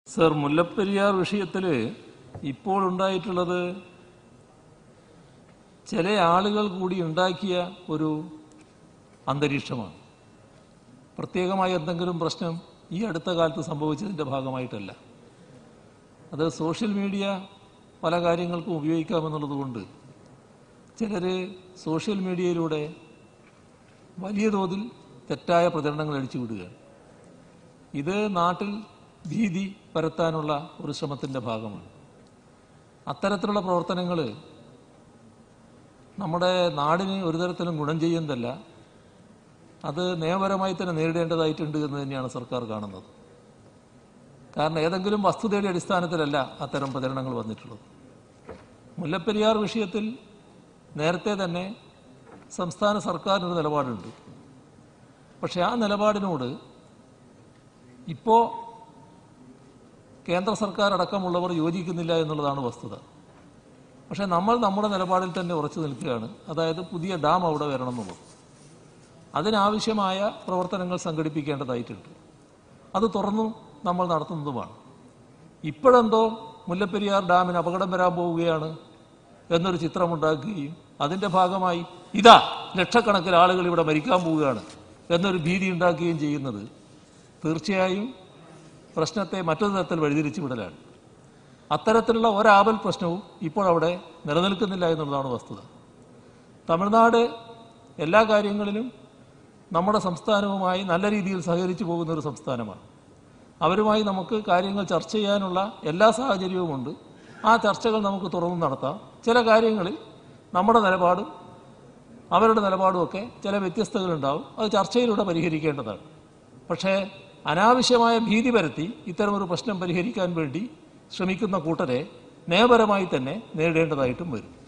sir Mullaperiyar വിഷയത്തിൽ ഇപ്പോൾ ഉണ്ടായിട്ടുള്ളത് ചില ആളുകൾ കൂടി ഉണ്ടാക്കിയ ഒരു അന്തരീക്ഷമാണ് പ്രത്യേകമായ എന്തെങ്കിലും പ്രശ്നം ഈ അടുത്ത കാലത്ത് സംഭവിച്ചതിൻ്റെ ഭാഗമായിട്ടല്ല അത് സോഷ്യൽ മീഡിയ പല കാര്യങ്ങൾക്കും ഉപയോഗിക്കാമെന്നുള്ളത് കൊണ്ട് ചിലർ സോഷ്യൽ മീഡിയയിലൂടെ വലിയ തോതിൽ തെറ്റായ പ്രചരണങ്ങൾ അടിച്ചു വിടുകയാണ് ഇത് നാട്ടിൽ ഭീതി പരത്താനുള്ള ഒരു ശ്രമത്തിൻ്റെ ഭാഗമാണ് അത്തരത്തിലുള്ള പ്രവർത്തനങ്ങൾ നമ്മുടെ നാടിന് ഒരു തരത്തിലും ഗുണം ചെയ്യുന്നതല്ല അത് നിയമപരമായി തന്നെ നേരിടേണ്ടതായിട്ടുണ്ട് എന്ന് തന്നെയാണ് സർക്കാർ കാണുന്നത് കാരണം ഏതെങ്കിലും വസ്തുതയുടെ അടിസ്ഥാനത്തിലല്ല അത്തരം പ്രചരണങ്ങൾ വന്നിട്ടുള്ളത് മുല്ലപ്പെരിയാർ വിഷയത്തിൽ നേരത്തെ തന്നെ സംസ്ഥാന സർക്കാരിനൊരു നിലപാടുണ്ട് പക്ഷേ ആ നിലപാടിനോട് ഇപ്പോൾ കേന്ദ്ര സർക്കാർ അടക്കമുള്ളവർ യോജിക്കുന്നില്ല എന്നുള്ളതാണ് വസ്തുത പക്ഷേ നമ്മൾ നമ്മുടെ നിലപാടിൽ തന്നെ ഉറച്ചു നിൽക്കുകയാണ് അതായത് പുതിയ ഡാം അവിടെ വരണം എന്നുള്ളത് അതിനാവശ്യമായ പ്രവർത്തനങ്ങൾ സംഘടിപ്പിക്കേണ്ടതായിട്ടുണ്ട് അത് തുറന്നു നമ്മൾ നടത്തുന്നതുമാണ് ഇപ്പോഴെന്തോ മുല്ലപ്പെരിയാർ ഡാമിന് അപകടം വരാൻ പോവുകയാണ് എന്നൊരു ചിത്രമുണ്ടാക്കുകയും അതിൻ്റെ ഭാഗമായി ഇതാ ലക്ഷക്കണക്കിന് ആളുകൾ ഇവിടെ മരിക്കാൻ പോവുകയാണ് എന്നൊരു ഭീതി ഉണ്ടാക്കുകയും ചെയ്യുന്നത് തീർച്ചയായും പ്രശ്നത്തെ മറ്റൊരു തരത്തിൽ വഴിതിരിച്ചു വിടലാണ് അത്തരത്തിലുള്ള ഒരാപൽ പ്രശ്നവും ഇപ്പോൾ അവിടെ നിലനിൽക്കുന്നില്ല എന്നുള്ളതാണ് വസ്തുത തമിഴ്നാട് എല്ലാ കാര്യങ്ങളിലും നമ്മുടെ സംസ്ഥാനവുമായി നല്ല രീതിയിൽ സഹകരിച്ചു പോകുന്ന ഒരു സംസ്ഥാനമാണ് അവരുമായി നമുക്ക് കാര്യങ്ങൾ ചർച്ച ചെയ്യാനുള്ള എല്ലാ സാഹചര്യവുമുണ്ട് ആ ചർച്ചകൾ നമുക്ക് തുറന്നു നടത്താം ചില കാര്യങ്ങളിൽ നമ്മുടെ നിലപാടും അവരുടെ നിലപാടുമൊക്കെ ചില വ്യത്യസ്തതകളുണ്ടാവും അത് ചർച്ചയിലൂടെ പരിഹരിക്കേണ്ടതാണ് പക്ഷേ അനാവശ്യമായ ഭീതി പരത്തി ഇത്തരമൊരു പ്രശ്നം പരിഹരിക്കാൻ വേണ്ടി ശ്രമിക്കുന്ന കൂട്ടരെ നിയമപരമായി തന്നെ നേരിടേണ്ടതായിട്ടും വരും